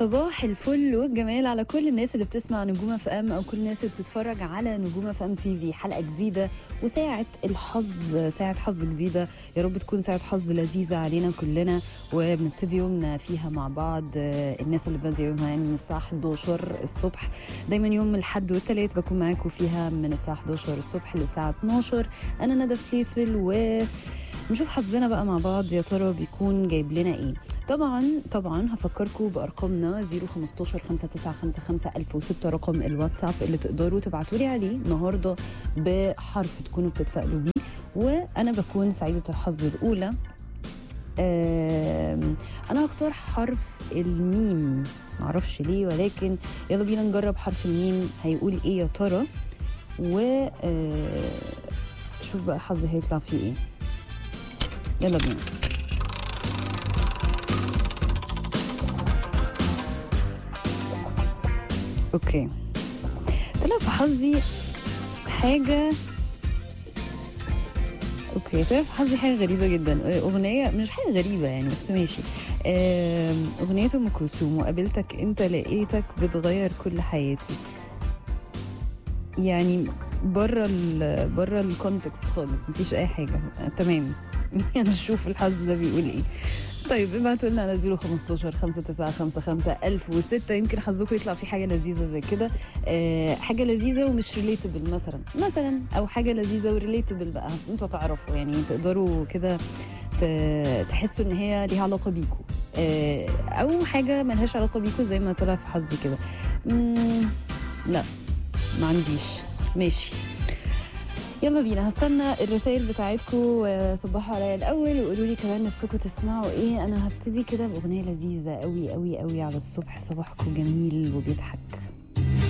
صباح الفل والجمال على كل الناس اللي بتسمع نجوم اف ام او كل الناس اللي بتتفرج على نجوم اف ام تي في حلقه جديده وساعه الحظ ساعه حظ جديده يا رب تكون ساعه حظ لذيذه علينا كلنا وبنبتدي يومنا فيها مع بعض آه، الناس اللي بادئه يومها يعني من الساعه 11 الصبح دايما يوم الاحد والثلاث بكون معاكم فيها من الساعه 11 الصبح للساعه 12 انا ندى فليفل و نشوف حظنا بقى مع بعض يا ترى بيكون جايب لنا ايه طبعا طبعا هفكركم بارقامنا 015 5955 1006 رقم الواتساب اللي تقدروا تبعتوا لي عليه النهارده بحرف تكونوا بتتفائلوا بيه وانا بكون سعيده الحظ الاولى آم، انا هختار حرف الميم معرفش ليه ولكن يلا بينا نجرب حرف الميم هيقول ايه يا ترى و آه، شوف بقى حظي هيطلع فيه ايه يلا بينا اوكي طلع في حظي حاجة اوكي طلع في حظي حاجة غريبة جدا اغنية مش حاجة غريبة يعني بس ماشي آم، اغنية ام كلثوم وقابلتك انت لقيتك بتغير كل حياتي يعني بره ال بره الكونتكست خالص مفيش اي حاجه آه، تمام نشوف الحظ ده بيقول ايه طيب ابعتوا لنا على 015 5955 1006 يمكن حظكم يطلع في حاجه لذيذه زي كده آه حاجه لذيذه ومش ريليتبل مثلا مثلا او حاجه لذيذه وريليتبل بقى انتوا تعرفوا يعني تقدروا كده ت- تحسوا ان هي ليها علاقه بيكم آه او حاجه ملهاش علاقه بيكم زي ما طلع في حظي كده مم، لا ما عنديش ماشي يلا بينا هستنى الرسائل بتاعتكم صبحوا عليا الاول وقولوا لي كمان نفسكم تسمعوا ايه انا هبتدي كده باغنيه لذيذه قوي قوي قوي على الصبح صباحكم جميل وبيضحك